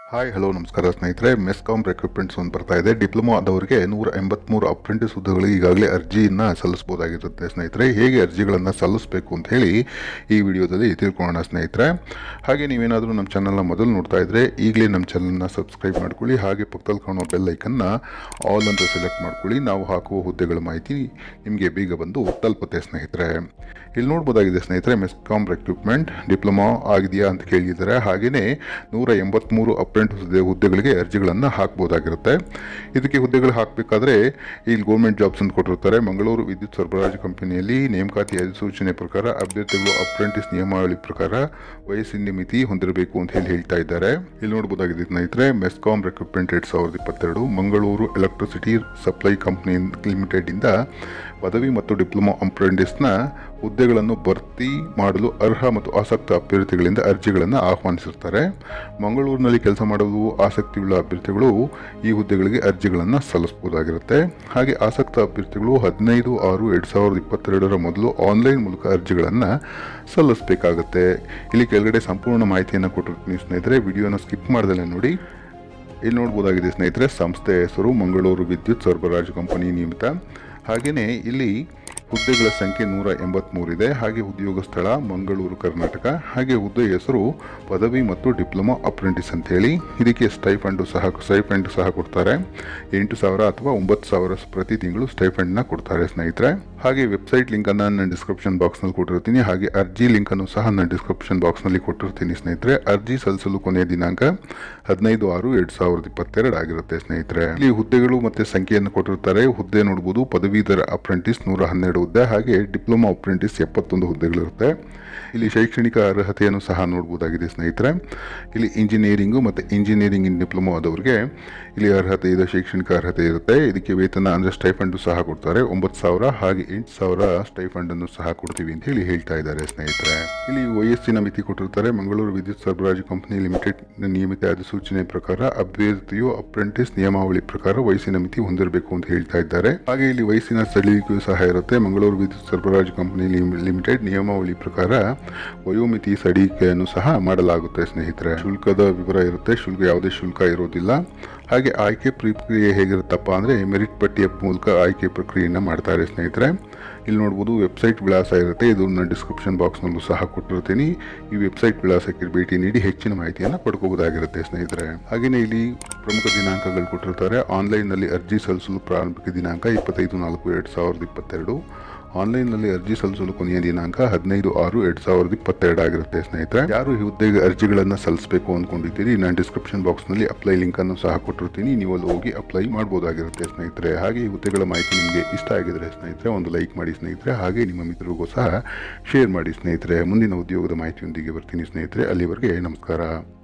hi hello ನಮಸ್ಕಾರ ಸ್ನೇಹಿತರೆ ಮೆಸ್ಕಾಮ್ ರೆಕ್ರೂಟ್ಮೆಂಟ್ಸ್ ಒಂದು ಬರ್ತಾ ಇದೆ ಡಿಪ್ಲೊಮಾ ಆದವರಿಗೆ ನೂರ ಎಂಬತ್ಮೂರು ಅಪ್ರೆಂಟಿಸ್ ಹುದ್ದೆಗಳಿಗೆ ಈಗಾಗಲೇ ಅರ್ಜಿಯನ್ನು ಸಲ್ಲಿಸಬಹುದಾಗಿರುತ್ತೆ ಸ್ನೇಹಿತರೆ ಹೇಗೆ ಅರ್ಜಿಗಳನ್ನು ಸಲ್ಲಿಸಬೇಕು ಅಂತ ಹೇಳಿ ಈ ವಿಡಿಯೋದಲ್ಲಿ ತಿಳ್ಕೊಳ್ಳೋಣ ಸ್ನೇಹಿತರೆ ಹಾಗೆ ನೀವೇನಾದರೂ ನಮ್ಮ ಚಾನಲ್ನ ಮೊದಲು ನೋಡ್ತಾ ಇದ್ದರೆ ಈಗಲೇ ನಮ್ಮ ಚಾನಲ್ನ ಸಬ್ಸ್ಕ್ರೈಬ್ ಮಾಡ್ಕೊಳ್ಳಿ ಹಾಗೆ ಪಕ್ಕದಲ್ಲಿ ಕಾಣೋ ಬೆಲ್ ಐಕನ್ನ ಆಲ್ ಅಂತ ಸೆಲೆಕ್ಟ್ ಮಾಡ್ಕೊಳ್ಳಿ ನಾವು ಹಾಕುವ ಹುದ್ದೆಗಳ ಮಾಹಿತಿ ನಿಮಗೆ ಬೇಗ ಬಂದು ತಲುಪುತ್ತೆ ಸ್ನೇಹಿತರೆ ಇಲ್ಲಿ ನೋಡ್ಬೋದಾಗಿದೆ ಸ್ನೇಹಿತರೆ ಮೆಸ್ಕಾಮ್ ರೆಕ್ರೂಟ್ಮೆಂಟ್ ಡಿಪ್ಲೊಮಾ ಆಗಿದೆಯಾ ಅಂತ ಕೇಳಿದ್ದಾರೆ ಹಾಗೆಯೇ ನೂರ ಎಂಬತ್ತ್ಮೂರು ಅಪ್ರೆಂಟಿಸ್ ಹುದ್ದೆ ಹುದ್ದೆಗಳಿಗೆ ಅರ್ಜಿಗಳನ್ನು ಹಾಕ್ಬೋದಾಗಿರುತ್ತೆ ಇದಕ್ಕೆ ಹುದ್ದೆಗಳು ಹಾಕಬೇಕಾದ್ರೆ ಇಲ್ಲಿ ಗೌರ್ಮೆಂಟ್ ಜಾಬ್ಸ್ ಅಂತ ಕೊಟ್ಟಿರ್ತಾರೆ ಮಂಗಳೂರು ವಿದ್ಯುತ್ ಸರಬರಾಜು ಕಂಪನಿಯಲ್ಲಿ ನೇಮಕಾತಿ ಅಧಿಸೂಚನೆ ಪ್ರಕಾರ ಅಭ್ಯರ್ಥಿಗಳು ಅಪ್ರೆಂಟಿಸ್ ನಿಯಮಾವಳಿ ಪ್ರಕಾರ ವಯಸ್ಸಿನ ಮಿತಿ ಹೊಂದಿರಬೇಕು ಅಂತ ಹೇಳಿ ಹೇಳ್ತಾ ಇದ್ದಾರೆ ಇಲ್ಲಿ ನೋಡ್ಬೋದಾಗಿದೆ ಸ್ನೇಹಿತರೆ ಮೆಸ್ಕಾಮ್ ರೆಕ್ರೂಟ್ಮೆಂಟ್ ಎರಡ್ ಸಾವಿರದ ಇಪ್ಪತ್ತೆರಡು Mangaluru electricity supply company limited ಇಂದ ಪದವಿ ಮತ್ತು ಡಿಪ್ಲೊಮಾ ಅಪ್ರೆಂಟಿಸ್ನ ಹುದ್ದೆಗಳನ್ನು ಭರ್ತಿ ಮಾಡಲು ಅರ್ಹ ಮತ್ತು ಆಸಕ್ತ ಅಭ್ಯರ್ಥಿಗಳಿಂದ ಅರ್ಜಿಗಳನ್ನು ಆಹ್ವಾನಿಸಿರ್ತಾರೆ ಮಂಗಳೂರಿನಲ್ಲಿ ಕೆಲಸ ಮಾಡಲು ಆಸಕ್ತಿಯುಳ್ಳ ಅಭ್ಯರ್ಥಿಗಳು ಈ ಹುದ್ದೆಗಳಿಗೆ ಅರ್ಜಿಗಳನ್ನು ಸಲ್ಲಿಸಬಹುದಾಗಿರುತ್ತೆ ಹಾಗೆ ಆಸಕ್ತ ಅಭ್ಯರ್ಥಿಗಳು ಹದಿನೈದು ಆರು ಎರಡು ಸಾವಿರದ ಇಪ್ಪತ್ತೆರಡರ ಮೊದಲು ಆನ್ಲೈನ್ ಮೂಲಕ ಅರ್ಜಿಗಳನ್ನು ಸಲ್ಲಿಸಬೇಕಾಗುತ್ತೆ ಇಲ್ಲಿ ಕೆಳಗಡೆ ಸಂಪೂರ್ಣ ಮಾಹಿತಿಯನ್ನು ಕೊಟ್ಟಿರ್ತೀನಿ ಸ್ನೇಹಿತರೆ ವಿಡಿಯೋನ ಸ್ಕಿಪ್ ಮಾಡ್ದಲೇ ನೋಡಿ ಇಲ್ಲಿ ನೋಡ್ಬೋದಾಗಿದೆ ಸ್ನೇಹಿತರೆ ಸಂಸ್ಥೆ ಹೆಸರು ಮಂಗಳೂರು ವಿದ್ಯುತ್ ಸರಬರಾಜು ಕಂಪನಿ ನಿಯಮಿತ ಹಾಗೆಯೇ ಇಲ್ಲಿ ಹುದ್ದೆಗಳ ಸಂಖ್ಯೆ ನೂರ ಎಂಬತ್ತ್ಮೂರಿದೆ ಹಾಗೆ ಉದ್ಯೋಗ ಸ್ಥಳ ಮಂಗಳೂರು ಕರ್ನಾಟಕ ಹಾಗೆ ಹುದ್ದೆ ಹೆಸರು ಪದವಿ ಮತ್ತು ಡಿಪ್ಲೊಮಾ ಅಪ್ರೆಂಟಿಸ್ ಅಂತೇಳಿ ಇದಕ್ಕೆ ಸ್ಟೈಫಂಡು ಸಹ ಸ್ಟೈಫಂಡ್ ಸಹ ಕೊಡ್ತಾರೆ ಎಂಟು ಸಾವಿರ ಅಥವಾ ಒಂಬತ್ತು ಸಾವಿರ ಪ್ರತಿ ತಿಂಗಳು ಸ್ಟೈಫಂಡ್ನ ಕೊಡ್ತಾರೆ ಸ್ನೇಹಿತರೆ ಹಾಗೆ ವೆಬ್ಸೈಟ್ ಲಿಂಕನ್ನು ನಾನು ಡಿಸ್ಕ್ರಿಪ್ಷನ್ ಬಾಕ್ಸ್ನಲ್ಲಿ ಕೊಟ್ಟಿರ್ತೀನಿ ಹಾಗೆ ಅರ್ಜಿ ಲಿಂಕನ್ನು ಸಹ ನಾನು ಡಿಸ್ಕ್ರಿಪ್ಷನ್ ಬಾಕ್ಸ್ನಲ್ಲಿ ಕೊಟ್ಟಿರ್ತೀನಿ ಸ್ನೇಹಿತರೆ ಅರ್ಜಿ ಸಲ್ಲಿಸಲು ಕೊನೆಯ ದಿನಾಂಕ ಹದಿನೈದು ಆರು ಎರಡು ಸಾವಿರದ ಇಪ್ಪತ್ತೆರಡು ಆಗಿರುತ್ತೆ ಸ್ನೇಹಿತರೆ ಇಲ್ಲಿ ಹುದ್ದೆಗಳು ಮತ್ತೆ ಸಂಖ್ಯೆಯನ್ನು ಕೊಟ್ಟಿರ್ತಾರೆ ಹುದ್ದೆ ನೋಡ್ಬೋದು ಪದವೀಧರ ಅಪ್ರೆಂಟಿಸ್ ನೂರ ಹನ್ನೆರಡು ಹುದ್ದೆ ಹಾಗೆ ಡಿಪ್ಲೊಮಾ ಅಪ್ರೆಂಟಿಸ್ ಎಪ್ಪತ್ತೊಂದು ಹುದ್ದೆಗಳಿರುತ್ತೆ ಇಲ್ಲಿ ಶೈಕ್ಷಣಿಕ ಅರ್ಹತೆಯನ್ನು ಸಹ ನೋಡ್ಬೋದಾಗಿದೆ ಸ್ನೇಹಿತರೆ ಇಲ್ಲಿ ಇಂಜಿನಿಯರಿಂಗು ಮತ್ತು ಇಂಜಿನಿಯರಿಂಗ್ ಇನ್ ಡಿಪ್ಲೊಮಾ ಆದವರಿಗೆ ಇಲ್ಲಿ ಅರ್ಹತೆ ಇದೆ ಶೈಕ್ಷಣಿಕ ಅರ್ಹತೆ ಇರುತ್ತೆ ಇದಕ್ಕೆ ವೇತನ ಅಂದರೆ ಸ್ಟೈಫಂಡು ಸಹ ಕೊಡ್ತಾರೆ ಒಂಬತ್ತು ಸಾವಿರ ಹಾಗೆ ಎಂಟು ಸಾವಿರ ಸ್ಟೈಫಂಡನ್ನು ಸಹ ಕೊಡ್ತೀವಿ ಅಂತ ಹೇಳಿ ಹೇಳ್ತಾ ಇದ್ದಾರೆ ಸ್ನೇಹಿತರೆ ಇಲ್ಲಿ ವಯಸ್ಸಿನ ಮಿತಿ ಕೊಟ್ಟಿರ್ತಾರೆ ಮಂಗಳೂರು ವಿದ್ಯುತ್ ಸರಬರಾಜು ಕಂಪನಿ ಲಿಮಿಟೆಡ್ ನಿಯಮಿತ ಅಧಿಸೂಚನೆ ಪ್ರಕಾರ ಅಭ್ಯರ್ಥಿಯು ಅಪ್ರೆಂಟಿಸ್ ನಿಯಮಾವಳಿ ಪ್ರಕಾರ ವಯಸ್ಸಿನ ಮಿತಿ ಹೊಂದಿರಬೇಕು ಅಂತ ಹೇಳ್ತಾ ಇದ್ದಾರೆ ಹಾಗೆ ಇಲ್ಲಿ ವಯಸ್ಸಿನ ಸಡಿಲಿಕೆಯೂ ಸಹ ಇರುತ್ತೆ ಮಂಗಳೂರು ವಿದ್ಯುತ್ ಸರಬರಾಜು ಕಂಪನಿ ಲಿಮಿಟೆಡ್ ನಿಯಮಾವಳಿ ಪ್ರಕಾರ ವಯೋಮಿತಿ ಸಡಿಲಿಕೆಯನ್ನು ಸಹ ಮಾಡಲಾಗುತ್ತೆ ಸ್ನೇಹಿತರೆ ಶುಲ್ಕದ ವಿವರ ಇರುತ್ತೆ ಶುಲ್ಕ ಯಾವುದೇ ಶುಲ್ಕ ಇರೋದಿಲ್ಲ ಹಾಗೆ ಆಯ್ಕೆ ಪ್ರಕ್ರಿಯೆ ಹೇಗಿರುತ್ತಪ್ಪ ಅಂದರೆ ಮೆರಿಟ್ ಪಟ್ಟಿಯ ಮೂಲಕ ಆಯ್ಕೆ ಪ್ರಕ್ರಿಯೆಯನ್ನು ಮಾಡ್ತಾರೆ ಸ್ನೇಹಿತರೆ ಇಲ್ಲಿ ನೋಡ್ಬೋದು ವೆಬ್ಸೈಟ್ ವಿಳಾಸ ಇರುತ್ತೆ ಇದು ನಾನು ಡಿಸ್ಕ್ರಿಪ್ಷನ್ ಬಾಕ್ಸ್ನಲ್ಲೂ ಸಹ ಕೊಟ್ಟಿರ್ತೀನಿ ಈ ವೆಬ್ಸೈಟ್ ವಿಳಾಸಕ್ಕೆ ಭೇಟಿ ನೀಡಿ ಹೆಚ್ಚಿನ ಮಾಹಿತಿಯನ್ನು ಪಡ್ಕೋಬೋದಾಗಿರುತ್ತೆ ಸ್ನೇಹಿತರೆ ಹಾಗೆಯೇ ಇಲ್ಲಿ ಪ್ರಮುಖ ದಿನಾಂಕಗಳು ಕೊಟ್ಟಿರ್ತಾರೆ ಆನ್ಲೈನ್ನಲ್ಲಿ ಅರ್ಜಿ ಸಲ್ಲಿಸಲು ಪ್ರಾರಂಭಿಕ ದಿನಾಂಕ ಇಪ್ಪತ್ತೈದು ನಾಲ್ಕು ಎರಡು ಸಾವಿರದ ಇಪ್ಪತ್ತೆರಡು ಆನ್ಲೈನ್ನಲ್ಲಿ ಅರ್ಜಿ ಸಲ್ಲಿಸಲು ಕೊನೆಯ ದಿನಾಂಕ ಹದಿನೈದು ಆರು ಎರಡು ಸಾವಿರದ ಇಪ್ಪತ್ತೆರಡು ಆಗಿರುತ್ತೆ ಸ್ನೇಹಿತರೆ ಯಾರು ಈ ಹುದ್ದೆಗೆ ಅರ್ಜಿಗಳನ್ನು ಸಲ್ಲಿಸಬೇಕು ಅಂದ್ಕೊಂಡಿದ್ದೀರಿ ನಾನು ಡಿಸ್ಕ್ರಿಪ್ಷನ್ ಬಾಕ್ಸ್ನಲ್ಲಿ ಅಪ್ಲೈ ಲಿಂಕನ್ನು ಸಹ ಕೊಟ್ಟಿರ್ತೀನಿ ನೀವು ಅಲ್ಲಿ ಹೋಗಿ ಅಪ್ಲೈ ಮಾಡ್ಬೋದಾಗಿರುತ್ತೆ ಸ್ನೇಹಿತರೆ ಹಾಗೆ ಈ ಹುದ್ದೆಗಳ ಮಾಹಿತಿ ನಿಮಗೆ ಇಷ್ಟ ಆಗಿದ್ರೆ ಸ್ನೇಹಿತರೆ ಒಂದು ಲೈಕ್ ಮಾಡಿ ಸ್ನೇಹಿತರೆ ಹಾಗೆ ನಿಮ್ಮ ಮಿತ್ರರಿಗೂ ಸಹ ಶೇರ್ ಮಾಡಿ ಸ್ನೇಹಿತರೆ ಮುಂದಿನ ಉದ್ಯೋಗದ ಮಾಹಿತಿಯೊಂದಿಗೆ ಬರ್ತೀನಿ ಸ್ನೇಹಿತರೆ ಅಲ್ಲಿವರೆಗೆ ನಮಸ್ಕಾರ